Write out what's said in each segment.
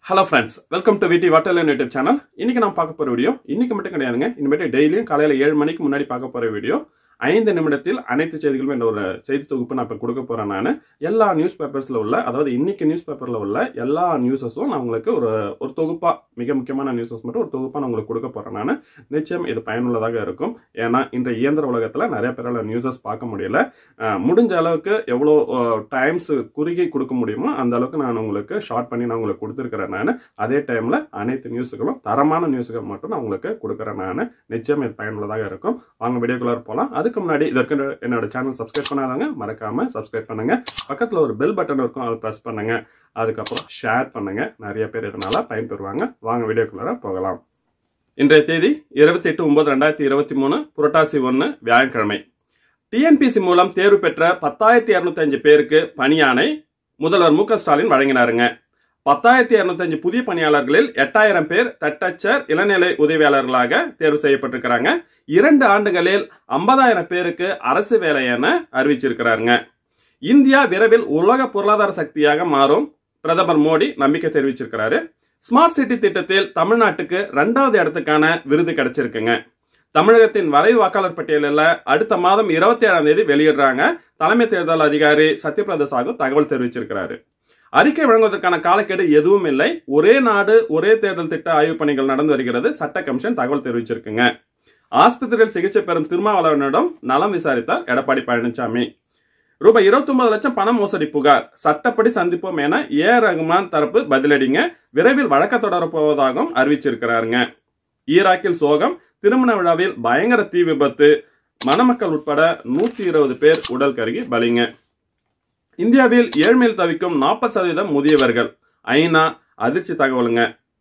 hello friends welcome to VD water YouTube channel இன்னைக்கு நான் பார்க்க போற வீடியோ இன்னைக்கு மட்டும் கிடையாதுங்க இனிமேட்டு டெய்லியும் காலையில ஏழு மணிக்கு முன்னாடி பார்க்க போற வீடியோ ஐந்து நிமிடத்தில் அனைத்து செய்திகளும் என்ற ஒரு செய்தி தொகுப்பு நான் இப்போ கொடுக்க போறேன் நான் எல்லா நியூஸ் பேப்பர்ஸ்ல உள்ள அதாவது இன்னைக்கு நியூஸ் பேப்பர்ல உள்ள எல்லா நியூஸஸும் நான் உங்களுக்கு ஒரு ஒரு தொகுப்பா மிக முக்கியமான நியூஸஸ் மட்டும் ஒரு தொகுப்பா நான் உங்களுக்கு கொடுக்க போறேன் நான் நிச்சயம் இது பயனுள்ளதாக இருக்கும் ஏன்னா இன்றைய இயந்திர உலகத்துல நிறைய பேரால நியூஸஸ் பார்க்க முடியல அஹ், முடிஞ்ச அளவுக்கு எவ்வளோ டைம்ஸ் குறுகி கொடுக்க முடியுமோ அந்த அளவுக்கு நான் உங்களுக்கு ஷார்ட் பண்ணி நான் உங்களுக்கு கொடுத்துருக்கிறேன் நான் அதே டைம்ல அனைத்து நியூஸுகளும் தரமான நியூஸுகள் மட்டும் நான் உங்களுக்கு கொடுக்குறேன் நான் நிச்சயம் இது பயனுள்ளதாக இருக்கும் வாங்க வீடியோக்குள்ளார போகலாம் அதுக்கு முன்னாடி இதற்கு என்னோட சேனல் சப்ஸ்கிரைப் பண்ணாதாங்க மறக்காம சப்ஸ்கிரைப் பண்ணுங்க பக்கத்தில் ஒரு பெல் பட்டன் இருக்கும் அதை ப்ரெஸ் பண்ணுங்க அதுக்கப்புறம் ஷேர் பண்ணுங்க நிறைய பேர் இதனால பயன்பெறுவாங்க வாங்க வீடியோக்குள்ளார போகலாம் இன்றைய தேதி இருபத்தி எட்டு ஒன்பது ரெண்டாயிரத்தி இருபத்தி மூணு புரட்டாசி ஒன்று வியாழக்கிழமை டிஎன்பிசி மூலம் தேர்வு பெற்ற பத்தாயிரத்தி இரநூத்தஞ்சு பேருக்கு பணியாணை முதல்வர் மு க ஸ்டாலின் வழங்கினாருங்க பத்தாயிரத்தி இரநூத்தஞ்சு புதிய பணியாளர்களில் எட்டாயிரம் பேர் தட்டச்சர் இளநிலை உதவியாளர்களாக தேர்வு செய்யப்பட்டிருக்கிறாங்க இரண்டு ஆண்டுகளில் ஐம்பதாயிரம் பேருக்கு அரசு வேலை என அறிவிச்சிருக்கிறாருங்க இந்தியா விரைவில் உலக பொருளாதார சக்தியாக மாறும் பிரதமர் மோடி நம்பிக்கை தெரிவிச்சிருக்கிறாரு ஸ்மார்ட் சிட்டி திட்டத்தில் தமிழ்நாட்டுக்கு ரெண்டாவது இடத்துக்கான விருது கிடைச்சிருக்குங்க தமிழகத்தின் வரைவு வாக்காளர் பட்டியலில் அடுத்த மாதம் இருபத்தி ஏழாம் தேதி வெளியிடுறாங்க தலைமை தேர்தல் அதிகாரி சத்யபிரதா சாகு தகவல் தெரிவிச்சிருக்கிறாரு அறிக்கை வழங்குவதற்கான காலக்கெடு எதுவும் இல்லை ஒரே நாடு ஒரே தேர்தல் திட்ட ஆய்வுப் பணிகள் நடந்து வருகிறது சட்ட கமிஷன் தகவல் தெரிவிச்சிருக்குங்க ஆஸ்பத்திரியில் சிகிச்சை பெறும் திருமாவளவனிடம் நலம் விசாரித்தார் எடப்பாடி பழனிசாமி ரூபாய் 29 லட்சம் பண மோசடி புகார் சட்டப்படி சந்திப்போம் என ஏ ரகுமான் தரப்பு பதிலடிங்க விரைவில் வழக்க தொடரப் போவதாகவும் அறிவிச்சிருக்கிறாருங்க ஈராக்கில் சோகம் திருமண விழாவில் பயங்கர தீ விபத்து மணமக்கள் உட்பட நூத்தி இருபது பேர் உடல் கருகி பலிங்க இந்தியாவில் ஏழ்மையில் தவிக்கும் நாற்பது சதவீதம் முதியவர்கள் ஐநா அதிர்ச்சி தகவலுங்க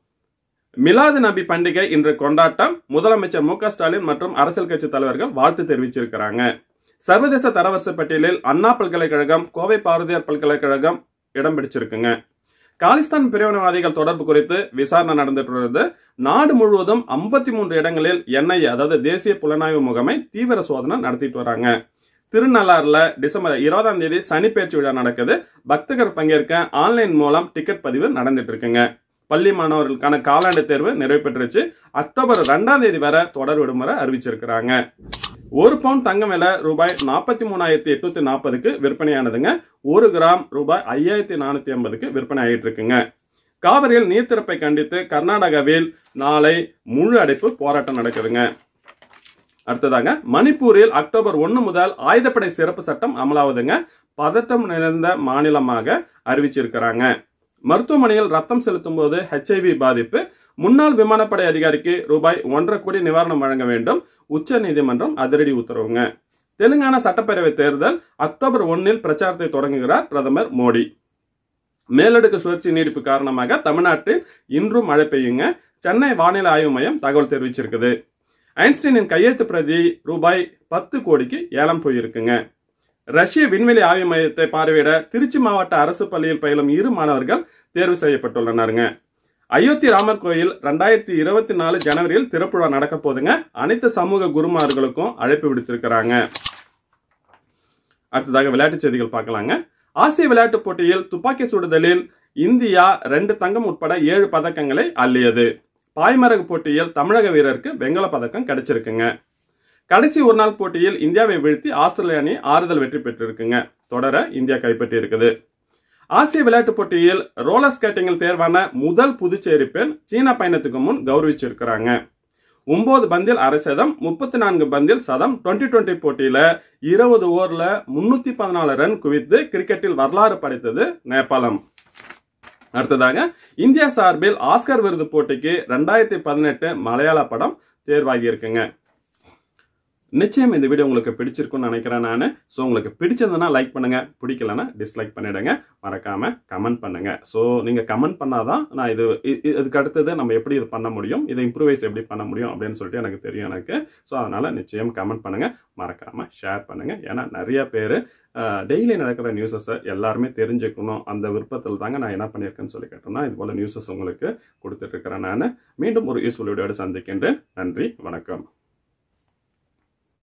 மிலாது நபி பண்டிகை இன்று கொண்டாட்டம் முதலமைச்சர் மு க ஸ்டாலின் மற்றும் அரசியல் கட்சி தலைவர்கள் வாழ்த்து தெரிவிச்சிருக்கிறாங்க சர்வதேச தரவரிசை பட்டியலில் அண்ணா பல்கலைக்கழகம் கோவை பாரதியார் பல்கலைக்கழகம் இடம் பிடிச்சிருக்குங்க காலிஸ்தான் பிரிவினைவாதிகள் தொடர்பு குறித்து விசாரணை நடந்துட்டு வருது நாடு முழுவதும் 53 மூன்று இடங்களில் என்ஐஏ அதாவது தேசிய புலனாய்வு முகமை தீவிர சோதனை நடத்திட்டு வராங்க திருநள்ளாறுல டிசம்பர் இருபதாம் தேதி சனிப்பெயர்ச்சி விழா நடக்குது பக்தர்கள் பங்கேற்க ஆன்லைன் மூலம் டிக்கெட் பதிவு நடந்துட்டு இருக்குங்க பள்ளி மாணவர்களுக்கான காலாண்டு தேர்வு நிறைவு பெற்றுச்சு அக்டோபர் ரெண்டாம் தேதி வரை தொடர் விடுமுறை அறிவிச்சிருக்கிறாங்க ஒரு பவுன் தங்கம் விலை ரூபாய் நாற்பத்தி மூணாயிரத்தி எட்நூத்தி நாற்பதுக்கு விற்பனையானதுங்க ஒரு கிராம் ரூபாய் ஐயாயிரத்தி நானூத்தி ஐம்பதுக்கு விற்பனை ஆகிட்டு இருக்குங்க காவிரியில் நீர் திறப்பை கண்டித்து கர்நாடகாவில் நாளை முழு அடைப்பு போராட்டம் நடக்குதுங்க அடுத்ததாங்க மணிப்பூரில் அக்டோபர் ஒன்று முதல் ஆயுதப்படை சிறப்பு சட்டம் அமலாவதுங்க பதட்டம் நிறைந்த மாநிலமாக அறிவிச்சிருக்கிறாங்க மருத்துவமனையில் ரத்தம் செலுத்தும் போது ஹெச்ஐவி பாதிப்பு முன்னாள் விமானப்படை அதிகாரிக்கு ரூபாய் ஒன்றரை கோடி நிவாரணம் வழங்க வேண்டும் உச்ச நீதிமன்றம் அதிரடி உத்தரவுங்க தெலுங்கானா சட்டப்பேரவை தேர்தல் அக்டோபர் ஒன்னில் பிரச்சாரத்தை தொடங்குகிறார் பிரதமர் மோடி மேலடுக்கு சுழற்சி நீடிப்பு காரணமாக தமிழ்நாட்டில் இன்றும் மழை பெய்யுங்க சென்னை வானிலை ஆய்வு மையம் தகவல் தெரிவிச்சிருக்குது ஐன்ஸ்டீனின் கையெழுத்து பிரதி ரூபாய் பத்து கோடிக்கு ஏலம் போயிருக்குங்க ரஷ்ய விண்வெளி ஆய்வு மையத்தை பார்வையிட திருச்சி மாவட்ட அரசு பள்ளியில் பயிலும் இரு மாணவர்கள் தேர்வு செய்யப்பட்டுள்ளனருங்க அயோத்தி ராமர் கோயில் ரெண்டாயிரத்தி இருபத்தி நாலு ஜனவரியில் திறப்புழா நடக்க போதுங்க அனைத்து சமூக குருமார்களுக்கும் அழைப்பு விடுத்திருக்கிறாங்க அடுத்ததாக விளையாட்டுச் செய்திகள் பார்க்கலாங்க ஆசிய விளையாட்டுப் போட்டியில் துப்பாக்கி சுடுதலில் இந்தியா ரெண்டு தங்கம் உட்பட ஏழு பதக்கங்களை அள்ளியது பாய்மரகு போட்டியில் தமிழக வீரருக்கு வெங்கல பதக்கம் கிடைச்சிருக்குங்க கடைசி ஒரு நாள் போட்டியில் இந்தியாவை வீழ்த்தி ஆஸ்திரேலிய அணி ஆறுதல் வெற்றி பெற்றிருக்குங்க தொடர இந்தியா கைப்பற்றி இருக்குது ஆசிய விளையாட்டுப் போட்டியில் ரோலர் ஸ்கேட்டிங்கில் தேர்வான முதல் புதுச்சேரி பெண் சீனா பயணத்துக்கு முன் கௌரவிச்சிருக்கிறாங்க ஒன்பது பந்தில் அரை சதம் முப்பத்தி நான்கு பந்தில் சதம் டுவெண்ட்டி டுவெண்ட்டி போட்டியில இருபது ஓவர்ல முன்னூத்தி பதினாலு ரன் குவித்து கிரிக்கெட்டில் வரலாறு படைத்தது நேபாளம் அடுத்ததாக இந்தியா சார்பில் ஆஸ்கர் விருது போட்டிக்கு ரெண்டாயிரத்தி பதினெட்டு மலையாள படம் தேர்வாகி இருக்குங்க நிச்சயம் இந்த வீடியோ உங்களுக்கு பிடிச்சிருக்கும்னு நினைக்கிறேன் நான் ஸோ உங்களுக்கு பிடிச்சிருந்தனா லைக் பண்ணுங்க பிடிக்கலனா டிஸ்லைக் பண்ணிடுங்க மறக்காம கமெண்ட் பண்ணுங்க ஸோ நீங்க கமெண்ட் பண்ணாதான் நான் இது இ- இ- இதுக்கு அடுத்தது நம்ம எப்படி இது பண்ண முடியும் இதை இம்ப்ரூவைஸ் எப்படி பண்ண முடியும் அப்படின்னு சொல்லிட்டு எனக்கு தெரியும் எனக்கு ஸோ அதனால நிச்சயம் கமெண்ட் பண்ணுங்க மறக்காம ஷேர் பண்ணுங்க ஏன்னா நிறைய பேர் டெய்லி நடக்கிற நியூஸஸை எல்லாருமே தெரிஞ்சுக்கணும் அந்த விருப்பத்தில் தாங்க நான் என்ன பண்ணியிருக்கேன்னு சொல்லி கேட்டோம்னா இது போல நியூஸஸ் உங்களுக்கு கொடுத்துட்டு இருக்கிறேன் நான் மீண்டும் ஒரு யூஸ்ஃபுல் வீடியோட சந்திக்கின்றேன் நன்றி வணக்கம்